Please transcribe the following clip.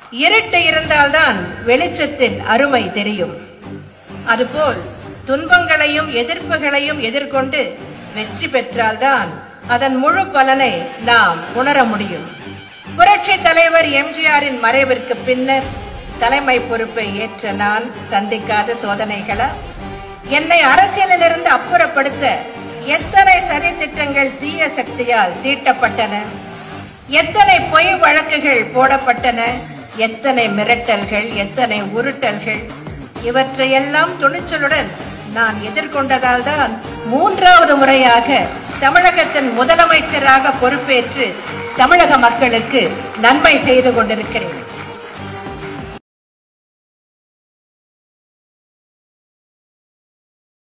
இருட்டு இருந்தால்தான் வெளிச்சத்தின் அருமை தெரியும் அதுபோல் துன்பங்களையும் எதிர்ப்புகளையும் எதிர்கொண்டு வெற்றி பெற்றால்தான் அதன் முழு பலனை நாம் உணர முடியும் புரட்சி தலைவர் எம்ஜிஆரின் மறைவிற்கு பின்னர் தலைமை பொறுப்பை ஏற்ற நான் சந்திக்காத சோதனைகளா என்னை அரசியலிலிருந்து அப்புறப்படுத்த எத்தனை சதி திட்டங்கள் தீய சக்தியால் தீட்டப்பட்டன எத்தனை பொய் வழக்குகள் போடப்பட்டன எத்தனை மிரட்டல்கள் எத்தனை உருட்டல்கள் இவற்றையெல்லாம் துணிச்சலுடன் நான் எதிர்கொண்டதால் தான் மூன்றாவது முறையாக தமிழகத்தின் முதலமைச்சராக பொறுப்பேற்று தமிழக மக்களுக்கு நன்மை செய்து கொண்டிருக்கிறேன்